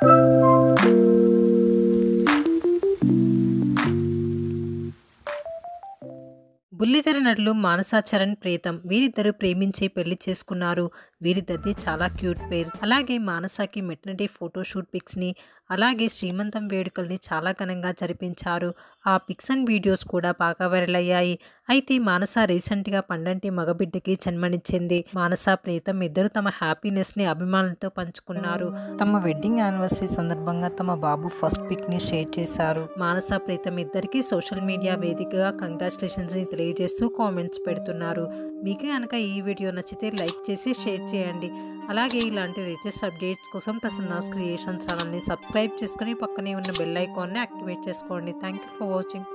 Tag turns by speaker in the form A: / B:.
A: బుల్లితెర నటులు మానసా చరణ్ ప్రీతం వీరిద్దరు ప్రేమించి పెళ్లి చేసుకున్నారు వీరిద్దరిది చాలా క్యూట్ పేర్ అలాగే మానసాకి మెటర్నిటీ ఫోటోషూట్ పిక్స్ ని అలాగే శ్రీమంతం వేడుకల్ని చాలా ఘనంగా జరిపించారు ఆ పిక్స్ అండ్ వీడియోస్ కూడా బాగా వైరల్ అయ్యాయి అయితే మానస రీసెంట్ గా పండంటి మగబిడ్డకి జన్మనిచ్చింది మానస ప్రీతం ఇద్దరు తమ హ్యాపీనెస్ ని అభిమానులతో పంచుకున్నారు తమ వెడ్డింగ్ యానివర్సరీ సందర్భంగా తమ బాబు ఫస్ట్ పిక్ ని షేర్ చేశారు మానస ప్రీతం ఇద్దరికి సోషల్ మీడియా వేదికగా కంగ్రాచులేషన్స్ ని తెలియజేస్తూ కామెంట్స్ పెడుతున్నారు మీకు కనుక ఈ వీడియో నచ్చితే లైక్ చేసి షేర్ చేయండి అలాగే ఇలాంటి లేటెస్ట్ అప్డేట్స్ కోసం ప్రసన్నాస్ క్రియేషన్ ఛానల్ని సబ్స్క్రైబ్ చేసుకుని పక్కనే ఉన్న బెల్ ఐకాన్ని యాక్టివేట్ చేసుకోండి థ్యాంక్ యూ ఫర్ వాచింగ్